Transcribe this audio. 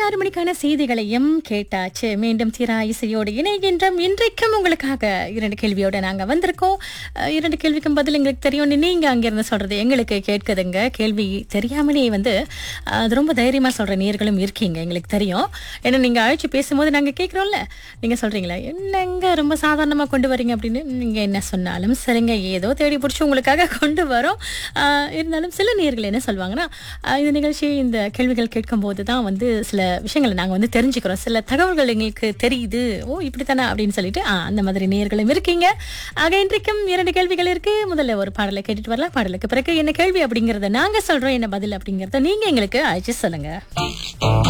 ஆறு மணிக்கான செய்திகளையும் கேட்டாச்சு மீண்டும் தீரா இசையோடு இணைகின்றோம் இன்றைக்கும் உங்களுக்காக இரண்டு கேள்வியோட நாங்க வந்திருக்கோம் அஹ், இரண்டு கேள்விக்கும் பதில் எங்களுக்கு தெரியும்னு நீங்க அங்கிருந்து சொல்றது எங்களுக்கு கேட்குதுங்க கேள்வி தெரியாமலே வந்து அஹ், அது ரொம்ப தைரியமா சொல்ற நேர்களும் இருக்கீங்க எங்களுக்கு தெரியும் ஏன்னா நீங்க அழைச்சு பேசும்போது நாங்க கேட்குறோம்ல நீங்க சொல்றீங்களா என்னங்க ரொம்ப சாதாரணமா கொண்டு வரீங்க அப்படின்னு நீங்க என்ன சொன்னாலும் சரிங்க ஏதோ தேடி பிடிச்சி உங்களுக்காக கொண்டு வரோம் ஆஹ் இருந்தாலும் சில நேர்கள் என்ன சொல்லுவாங்கன்னா ஆஹ் இந்த நிகழ்ச்சி இந்த கேள்விகள் கேட்கும்போது தான் வந்து சில விஷயங்களை நாங்கள் வந்து தெரிஞ்சுக்கிறோம் சில தகவல்கள் எங்களுக்கு தெரியுது ஓ இப்படித்தானே அப்படின்னு சொல்லிட்டு ஆஹ் அந்த மாதிரி நேர்களும் இருக்கீங்க ஆக இன்றைக்கும் இரண்டு கேள்விகள் இருக்கு முதல்ல ஒரு பாடலை கேட்டுட்டு வரலாம் பாடலுக்கு பிறகு என்ன கேள்வி அப்படிங்கறத நாங்க சொல்றோம் என்ன பதில் அப்படிங்கறத நீங்க எங்களுக்கு அழைச்சு சொல்லுங்க